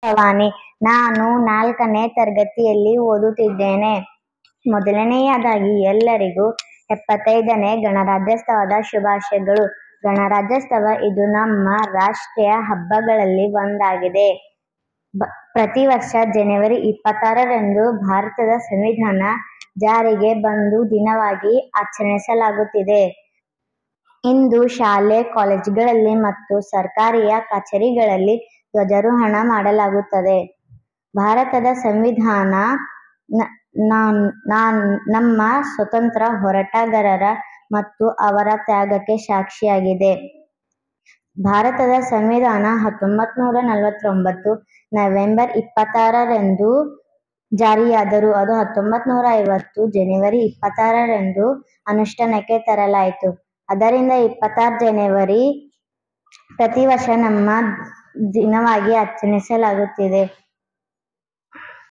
ಭವಾನಿ ನಾನು ನಾಲ್ಕನೇ ತರಗತಿಯಲ್ಲಿ ಓದುತ್ತಿದ್ದೇನೆ ಮೊದಲನೆಯದಾಗಿ ಎಲ್ಲರಿಗೂ ಎಪ್ಪತ್ತೈದನೇ ಗಣರಾಜ್ಯೋತ್ಸವದ ಶುಭಾಶಯಗಳು ಗಣರಾಜ್ಯೋತ್ಸವ ಇದು ನಮ್ಮ ರಾಷ್ಟ್ರೀಯ ಹಬ್ಬಗಳಲ್ಲಿ ಒಂದಾಗಿದೆ ಬ- ಪ್ರತಿ ವರ್ಷ ಜನವರಿ ಇಪ್ಪತ್ತಾರರಂದು ಭಾರತದ ಸಂವಿಧಾನ ಜಾರಿಗೆ ಬಂದು ದಿನವಾಗಿ ಆಚರಿಸಲಾಗುತ್ತಿದೆ ಇಂದು ಶಾಲೆ ಕಾಲೇಜುಗಳಲ್ಲಿ ಮತ್ತು ಸರ್ಕಾರಿಯ ಕಚೇರಿಗಳಲ್ಲಿ ಧ್ವಜಾರೋಹಣ ಮಾಡಲಾಗುತ್ತದೆ ಭಾರತದ ಸಂವಿಧಾನ ನ- ನಾನ್- ನಾನ್- ನಮ್ಮ ಸ್ವತಂತ್ರ ಹೋರಾಟಗಾರರ ಮತ್ತು ಅವರ ತ್ಯಾಗಕ್ಕೆ ಸಾಕ್ಷಿಯಾಗಿದೆ ಭಾರತದ ಸಂವಿಧಾನ ಹತ್ತೊಂಬತ್ತು ನೂರ ನಲವತ್ತೊಂಬತ್ತು ನವೆಂಬರ್ ಇಪ್ಪತ್ತಾರರಂದು ಜಾರಿಯಾದರೂ ಅದು ಹತ್ತೊಂಬತ್ತು ನೂರ ಐವತ್ತು ಜನವರಿ ಇಪ್ಪತ್ತಾರರಂದು ಅನುಷ್ಠಾನಕ್ಕೆ ತರಲಾಯಿತು ಅದರಿಂದ ಇಪ್ಪತ್ತಾರು ಜನವರಿ ಪ್ರತಿ ವರ್ಷ ನಮ್ಮ ದಿನವಾಗಿ ಆಚರಿಸಲಾಗುತ್ತಿದೆ